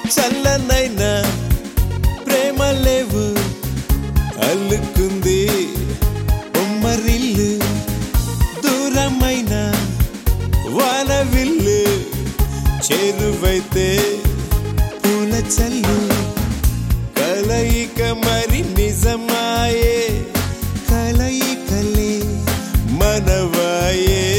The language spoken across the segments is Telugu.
చల్లనైనా ప్రేమ లేవు అల్లుకుంది బొమ్మరిల్లు దూరమైన వానవిల్లు చేరువైతే పూల చల్లు కలయిక మరి నిజమాయే కలయికలే మనవాయే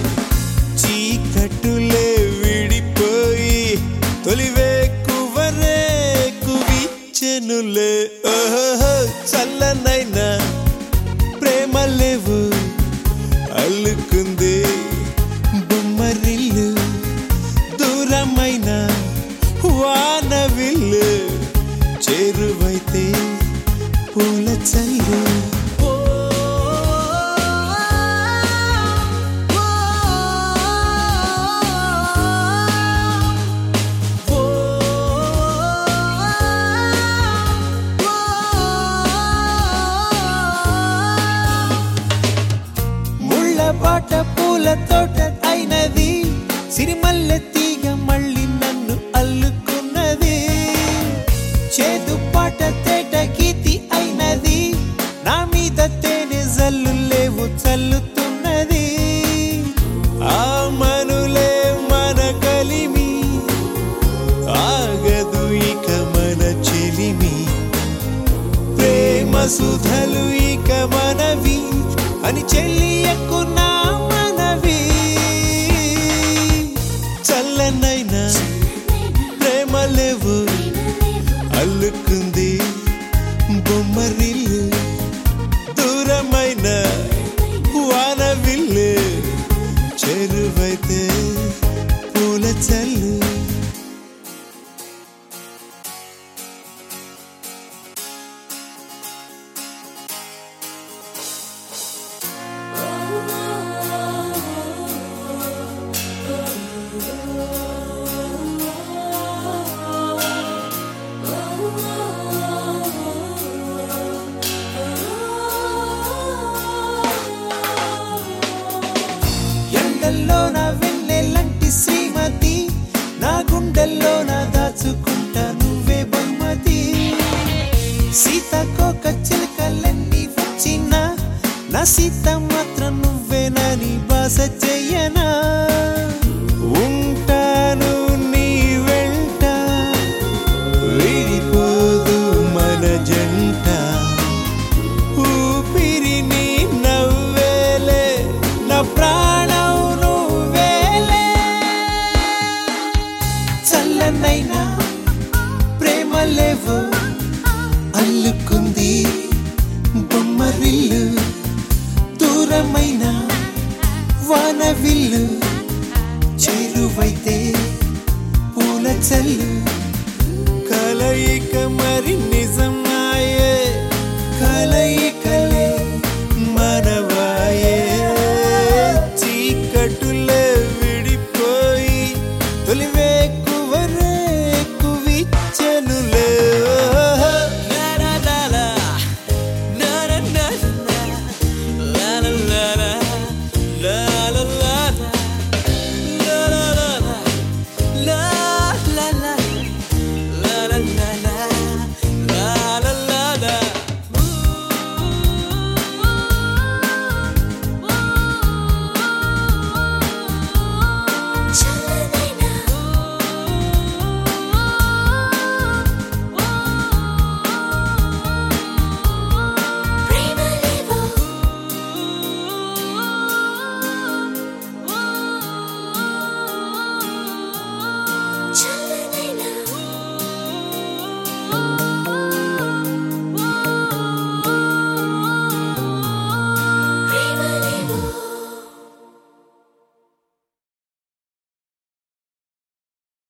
చీకటులే విడిపోయి తొలివే కువరే కువిచ్చెనులే ఓహో చల్లనైనా ప్రేమ లేవు అల్లుకుంది బొమ్మరిల్లు దూరమైన వానవిల్లు చేరువైతే పూల చల్లు ముళ్ళ బాట పూల తోట అయినది సిరిమల్లె తీగ మళ్ళీ నన్ను అల్లుకున్నది చేదు పాట తేట గీతి అయినది నా మీద తేనె జల్లు లేవు చల్లుతున్నది ఆ మనులే మన కలిమి ఆగదు ఇక మన చెలిమి ప్రేమ సుధలు ఇక మనవి అని చెల్లియకు నా మనవి చల్లనైనా ప్రేమ లేవు అల్లుకుంది బొమ్మరిల్లు దూరమైన వానవిల్లు చెరువైతే పూల చల్లు ఎండల్లోన వెన్నెలంటి శ్రీమతి నా గుండెల్లోన దాచుకుంటా నువ్వే బహుమతి సీతకోక చిలకలన్నీ వచ్చినా నా సీత మాత్రం నువ్వేనని బాస చెయ్యనా ఉంటాను నీ వెంట విడిపోదు మన జంట ఊపిరి నీ నవ్వేలే నా ప్రాణం నువ్వేలే చల్లనైనా ప్రేమ లేవు అల్లుకుంది బొమ్మరిల్లు దూరమైన వానవిల్లు చేరువైతే పూల చల్లు